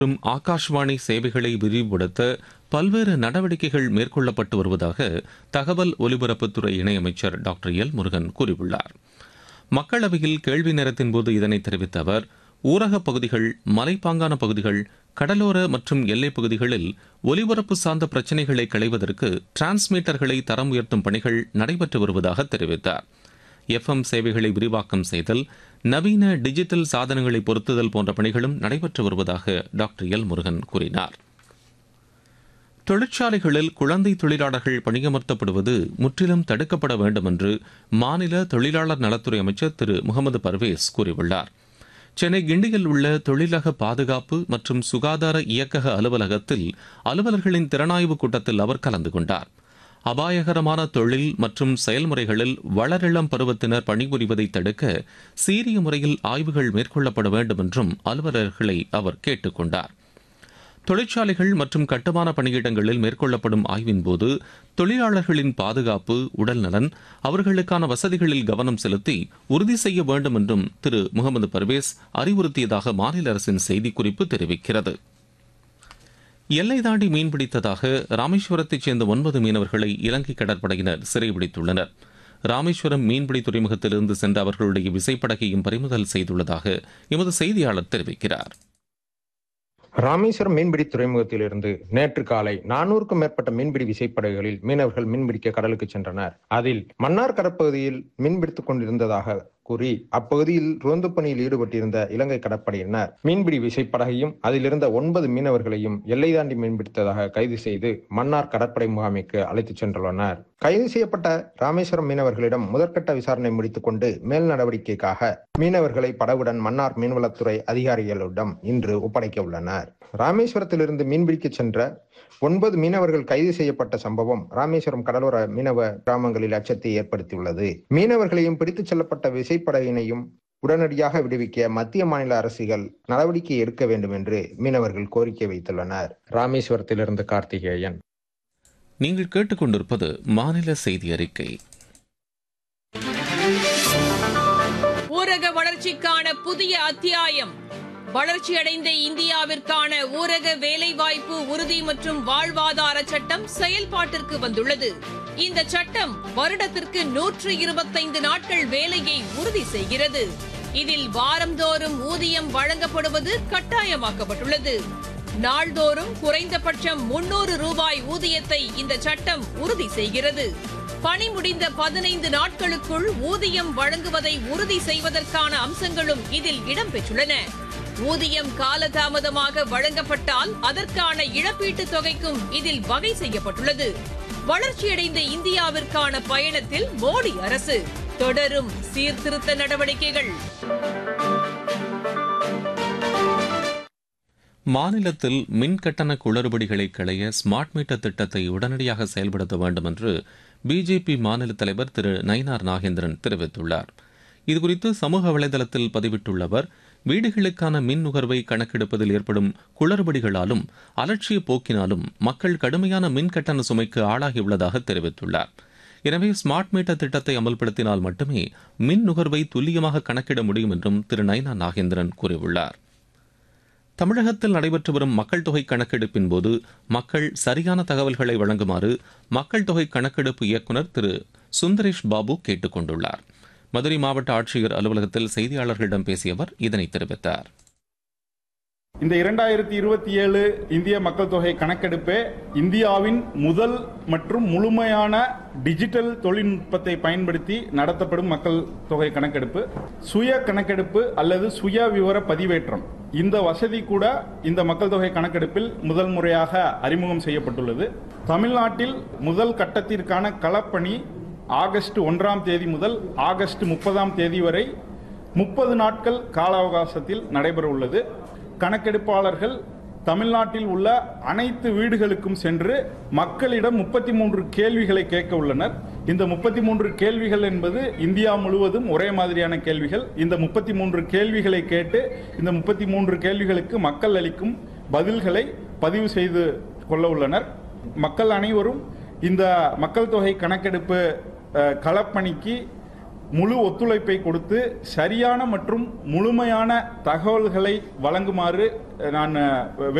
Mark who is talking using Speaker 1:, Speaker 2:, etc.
Speaker 1: மற்றும் ஆகாஷ்வாணி சேவைகளை விரிவுபடுத்த பல்வேறு நடவடிக்கைகள் மேற்கொள்ளப்பட்டு வருவதாக தகவல் ஒலிபரப்புத்துறை இணையமைச்சர் டாக்டர் எல் முருகன் கூறியுள்ளார் மக்களவையில் கேள்வி நேரத்தின் போது இதனை தெரிவித்த அவர் ஊரகப் பகுதிகள் மலைப்பாங்கான பகுதிகள் கடலோர மற்றும் எல்லைப் பகுதிகளில் ஒலிபரப்பு சார்ந்த பிரச்சினைகளை களைவதற்கு டிரான்ஸ்மீட்டர்களை தரம் உயர்த்தும் பணிகள் நடைபெற்று வருவதாக தெரிவித்தார் எஃப்எம் சேவைகளை விரிவாக்கம் செய்தல் நவீன டிஜிட்டல் சாதனங்களை பொருத்துதல் போன்ற பணிகளும் நடைபெற்று வருவதாக டாக்டர் எல் முருகன் கூறினார் தொழிற்சாலைகளில் குழந்தை தொழிலாளர்கள் பணியமர்த்தப்படுவது முற்றிலும் தடுக்கப்பட வேண்டும் என்று மாநில தொழிலாளர் நலத்துறை அமைச்சர் திரு முகமது பர்வேஸ் கூறியுள்ளார் சென்னை கிண்டியில் உள்ள தொழிலக பாதுகாப்பு மற்றும் சுகாதார இயக்கக அலுவலகத்தில் அலுவலர்களின் திறனாய்வு கூட்டத்தில் அவர் கலந்து கொண்டார் அபாயகரமான தொழில் மற்றும் செயல்முறைகளில் வளரிளம் பருவத்தினர் பணிபுரிவதை தடுக்க சீரிய முறையில் ஆய்வுகள் மேற்கொள்ளப்பட வேண்டும் என்றும் அலுவலர்களை அவர் கேட்டுக் கொண்டார் தொழிற்சாலைகள் மற்றும் கட்டுமான பணியிடங்களில் மேற்கொள்ளப்படும் ஆய்வின் போது தொழிலாளர்களின் பாதுகாப்பு உடல்நலன் அவர்களுக்கான வசதிகளில் கவனம் செலுத்தி உறுதி செய்ய வேண்டும் என்றும் திரு முகமது பர்வேஸ் அறிவுறுத்தியதாக மாநில அரசின் செய்திக்குறிப்பு தெரிவிக்கிறது எல்லை தாண்டி மீன்பிடித்ததாக ராமேஸ்வரத்தைச் சேர்ந்த ஒன்பது மீனவர்களை இலங்கை கடற்படையினர் சிறைபிடித்துள்ளனர் ராமேஸ்வரம் மீன்பிடி துறைமுகத்திலிருந்து சென்ற அவர்களுடைய விசைப்படகையும் பறிமுதல் செய்துள்ளதாக எமது செய்தியாளர் தெரிவிக்கிறார்
Speaker 2: ராமேஸ்வரம் மீன்பிடி துறைமுகத்திலிருந்து நேற்று காலை நானூறுக்கும் மேற்பட்ட மீன்பிடி விசைப்படகுகளில் மீனவர்கள் மீன்பிடிக்க கடலுக்கு சென்றனர் அதில் மன்னார் கடற்பகுதியில் மீன்பிடித்துக் கொண்டிருந்ததாக கூறி அப்பகுதியில் ரோந்து பணியில் ஈடுபட்டிருந்த இலங்கை கடற்படையினர் மீன்பிடி விசைப்படகையும் அதிலிருந்த ஒன்பது மீனவர்களையும் எல்லை தாண்டி மீன்பிடித்ததாக கைது செய்து மன்னார் கடற்படை முகாமைக்கு அழைத்துச் சென்றுள்ளனர் கைது செய்யப்பட்ட ராமேஸ்வரம் மீனவர்களிடம் முதற்கட்ட விசாரணை முடித்துக் கொண்டு மேல் நடவடிக்கைக்காக மீனவர்களை படகுடன் மன்னார் மீன்வளத்துறை அதிகாரிகளிடம் இன்று ஒப்படைக்க உள்ளனர் ராமேஸ்வரத்திலிருந்து மீன்பிடிக்க சென்ற ஒன்பது மீனவர்கள் கைது செய்யப்பட்ட சம்பவம் ராமேஸ்வரம் கடலோர மீனவ கிராமங்களில் அச்சத்தை ஏற்படுத்தியுள்ளது மீனவர்களையும் பிடித்துச் செல்லப்பட்ட விசைப்படகினையும் உடனடியாக விடுவிக்க மத்திய மாநில அரசுகள் நடவடிக்கை எடுக்க வேண்டும் என்று மீனவர்கள் கோரிக்கை வைத்துள்ளனர் ராமேஸ்வரத்திலிருந்து கார்த்திகேயன்
Speaker 1: நீங்கள் கேட்டுக்கொண்டிருப்பது மாநில செய்தி அறிக்கை
Speaker 3: ஊரக வளர்ச்சிக்கான புதிய அத்தியாயம் வளர்ச்சியடைந்த இந்தியாவிற்கான ஊரக வேலைவாய்ப்பு உறுதி மற்றும் வாழ்வாதார சட்டம் செயல்பாட்டிற்கு வந்துள்ளது இந்த சட்டம் வருடத்திற்கு நூற்று இருபத்தைந்து நாட்கள் வேலையை உறுதி செய்கிறது இதில் வாரந்தோறும் ஊதியம் வழங்கப்படுவது கட்டாயமாக்கப்பட்டுள்ளது நாள்தோறும் குறைந்தபட்சம் முன்னூறு ரூபாய் ஊதியத்தை இந்த சட்டம் உறுதி செய்கிறது பணி முடிந்த பதினைந்து நாட்களுக்குள் ஊதியம் வழங்குவதை உறுதி செய்வதற்கான அம்சங்களும் இதில் இடம்பெற்றுள்ளன ஊதியம் காலதாமதமாக வழங்கப்பட்டால் அதற்கான இழப்பீட்டுத் தொகைக்கும் இதில் வகை செய்யப்பட்டுள்ளது வளர்ச்சியடைந்த இந்தியாவிற்கான பயணத்தில் மோடி அரசு தொடரும் சீர்திருத்த நடவடிக்கைகள்
Speaker 1: மாநிலத்தில் மின் கட்டண குளறுபடிகளை களைய ஸ்மார்ட் மீட்டர் திட்டத்தை உடனடியாக செயல்படுத்த வேண்டும் என்று பிஜேபி மாநில தலைவர் திரு நயினார் நாகேந்திரன் தெரிவித்துள்ளார் இதுகுறித்து சமூக வலைதளத்தில் பதிவிட்டுள்ள அவர் வீடுகளுக்கான மின் நுகர்வை கணக்கெடுப்பதில் ஏற்படும் குளறுபடிகளாலும் அலட்சிய போக்கினாலும் மக்கள் கடுமையான மின் கட்டண சுமைக்கு ஆளாகியுள்ளதாக தெரிவித்துள்ளார் எனவே ஸ்மார்ட் மீட்டர் திட்டத்தை அமல்படுத்தினால் மட்டுமே மின் நுகர்வை துல்லியமாக கணக்கிட முடியும் என்றும் திரு நயினா நாகேந்திரன் கூறியுள்ளார் தமிழகத்தில் நடைபெற்று வரும் மக்கள் தொகை கணக்கெடுப்பின் போது மக்கள் சரியான தகவல்களை வழங்குமாறு மக்கள் தொகை கணக்கெடுப்பு இயக்குநர் திரு சுந்தரேஷ் பாபு கேட்டுக் கொண்டுள்ளார் மதுரை மாவட்ட ஆட்சியர் அலுவலகத்தில் செய்தியாளர்களிடம் பேசிய அவர் இதனை தெரிவித்தார்
Speaker 4: இந்த இரண்டாயிரத்தி இருபத்தி ஏழு இந்திய மக்கள் தொகை கணக்கெடுப்பே இந்தியாவின் முதல் மற்றும் முழுமையான டிஜிட்டல் தொழில்நுட்பத்தை பயன்படுத்தி நடத்தப்படும் மக்கள் தொகை கணக்கெடுப்பு சுய கணக்கெடுப்பு அல்லது சுய விவர பதிவேற்றம் இந்த வசதி கூட இந்த மக்கள் தொகை கணக்கெடுப்பில் முதல் முறையாக அறிமுகம் செய்யப்பட்டுள்ளது தமிழ்நாட்டில் முதல் கட்டத்திற்கான களப்பணி ஆகஸ்ட் ஒன்றாம் தேதி முதல் ஆகஸ்ட் முப்பதாம் தேதி வரை முப்பது நாட்கள் கால அவகாசத்தில் நடைபெற உள்ளது கணக்கெடுப்பாளர்கள் தமிழ்நாட்டில் உள்ள அனைத்து வீடுகளுக்கும் சென்று மக்களிடம் முப்பத்தி மூன்று கேள்விகளை கேட்க உள்ளனர் இந்த முப்பத்தி மூன்று கேள்விகள் என்பது இந்தியா முழுவதும் ஒரே மாதிரியான கேள்விகள் இந்த முப்பத்தி மூன்று கேள்விகளை கேட்டு இந்த முப்பத்தி மூன்று கேள்விகளுக்கு மக்கள் அளிக்கும் பதில்களை பதிவு செய்து கொள்ள உள்ளனர் மக்கள் அனைவரும் இந்த மக்கள் தொகை கணக்கெடுப்பு அஹ், களப்பணிக்கு முழு ஒத்துழைப்பை கொடுத்து சரியான மற்றும் முழுமையான தகவல்களை வழங்குமாறு நான்